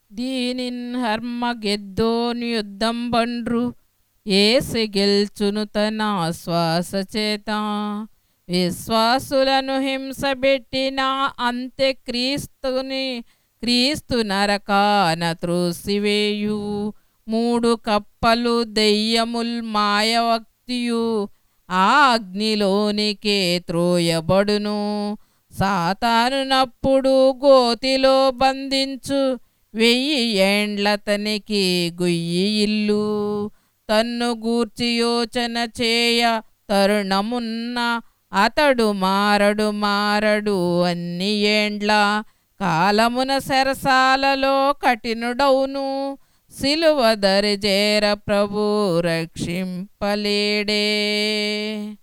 దీనిన్ హర్మ గెద్దోని యుద్ధం బండ్రు ఏసి గెల్చును తన శ్వాస చేత విశ్వాసులను హింసబెట్టిన అంత్య క్రీస్తుని క్రీస్తు నరకాన త్రోసివేయు మూడు కప్పలు దెయ్యముల్ మాయవక్తియు ఆ అగ్నిలోనికే త్రోయబడును సాతానునప్పుడు గోతిలో బంధించు వెయ్యి ఏండ్లతనికి గుయ్యి ఇల్లు తన్ను గూర్చి యోచన చేయ తరుణమున్న అతడు మారడు మారడు అన్ని ఏండ్ల కాలమున సెరసాలలో కఠినుడౌను సిలువ దరిజేర ప్రభు రక్షింపలేడే